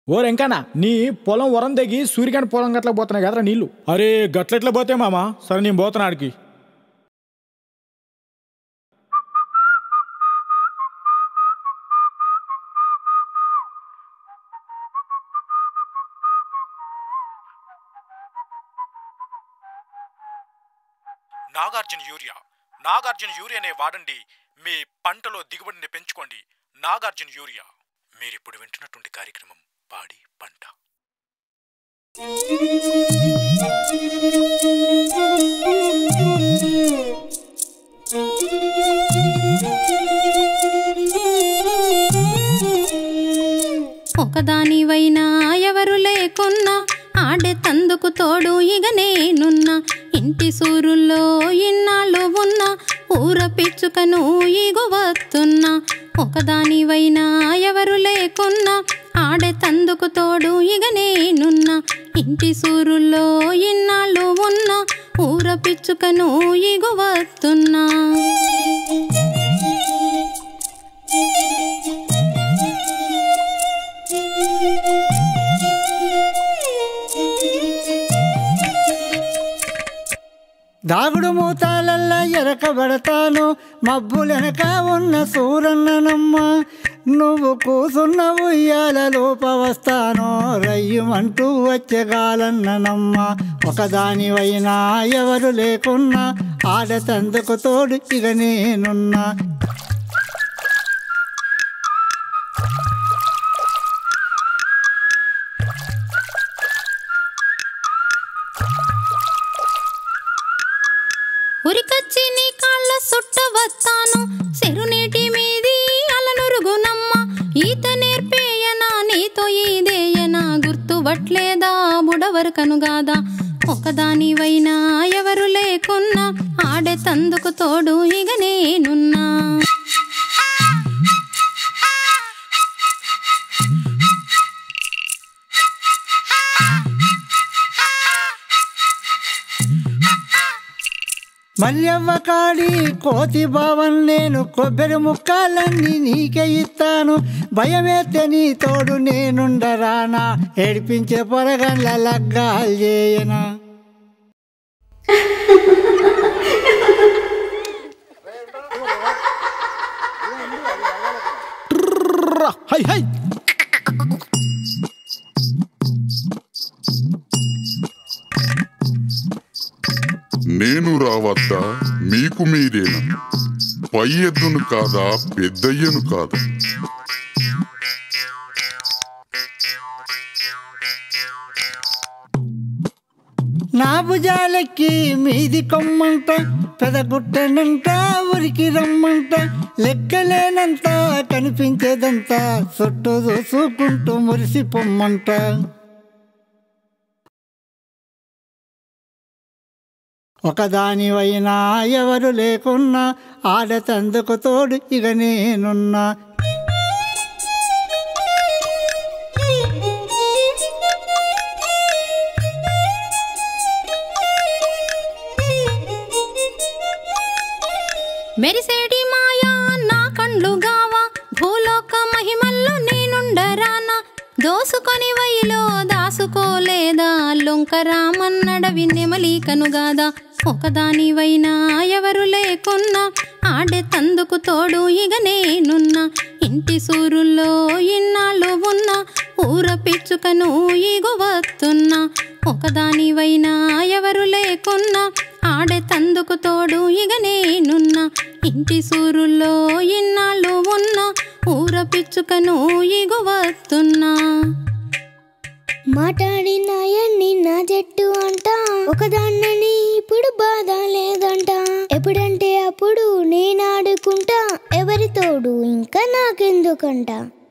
ఓ వెంకన్న నీ పొలం వరం తెగి సూర్యకాంత్ పొలం గట్ల పోతున్నాయి కదరా నీళ్లు అరే గట్లెట్లా పోతే మామ సరే నేను పోతున్నా ఆడికి నాగార్జున యూరియా నాగార్జున యూరియానే వాడండి మీ పంటలో దిగుబడిని పెంచుకోండి నాగార్జున యూరియా మీరిప్పుడు వింటున్నటువంటి కార్యక్రమం పాడి పంట ఒకదానివైనా ఎవరు లేకున్నా ఆడే తందుకు తోడు ఇక నేనున్నా ఇంటి సూరుల్లో ఇన్నాళ్ళు ఉన్నా ఊర పిచ్చుకను ఇగు వస్తున్నా ఒకదానివైనా ఎవరు లేకున్నా ఆడే తందుకు తోడు ఇక నేనున్నా ఇంటి సూరుల్లో ఇన్నాళ్ళు ఉన్నా ఊర పిచ్చుకను ఇగు వస్తున్నా దాగుడు మూతాలల్లా ఎరకబడతాను మబ్బులెనక ఉన్న సూరన్ననమ్మ నువ్వు కూసున్న ఉయ్యాల లోపవస్తాను రయ్యమంటూ వచ్చగాలన్ననమ్మ ఒకదానివైనా ఎవరు లేకున్నా ఆడతందుకు తోడు ఇక నేనున్నా ఉరికొచ్చి నీ కాళ్ళ సుట్ట వస్తాను చెరునీటి మీది అలనురుగునమ్మ ఈత నేర్పేయనా నీతో ఈదేయనా గుర్తుపట్లేదా బుడవరకను గాదా ఒకదానివైనా ఎవరు లేకున్నా ఆడే తందుకు తోడు ఇక నేనున్నా మల్లెవ్వ కాడి కోతి భావం నేను కొబ్బరి ముక్కలన్నీ నీకే ఇస్తాను భయమేతే నీ తోడు నేనుండరానా ఏడిపించే పొరగండ్ల లగ్గాలు చేయనా ట్రర్రా, హై హై నేను రావద్దా మీకు మీరేనా పై ఎద్దును కాదా పెద్దయ్యను కాదా నా భుజాలెక్కి మీది కొమ్మంట పెదగుట్టనంట ఊరికి రమ్మంట లెక్కలేనంత కనిపించేదంతా చుట్టూ చూసుకుంటూ మురిసి పొమ్మంట ఒకదానివైనా ఎవరు లేకున్నా ఆడతందుకు తోడు ఇక నేనున్నా మెరిసేటి మాయా నా కండ్లు గావా భూలోక మహిమల్లో నేనుండరానా దోసుకొని వైలో దాసుకోలేదా లొంకరామన్నడవి నెమలీకను గాదా ఒకదానివైనా ఎవరు లేకున్నా ఆడే తందుకు తోడు ఇక నేనున్నా ఇంటి సూరుల్లో ఇన్నాళ్ళు ఉన్నా ఊర పిచ్చుకను ఇగు వస్తున్నా ఒకదానివైనా ఎవరు లేకున్నా ఆడే తందుకు తోడు ఇక నేనున్నా ఇంటి సూరుల్లో ఇన్నాళ్ళు ఉన్నా ఊర పిచ్చుకను ఇగు వస్తున్నా మాట్లాడినాయన్ని నా జట్టు అంట ఒకదాన్నని ఇప్పుడు బాధ లేదంట ఎప్పుడంటే అప్పుడు నేను ఆడుకుంటా ఎవరి తోడు ఇంకా నాకెందుకంట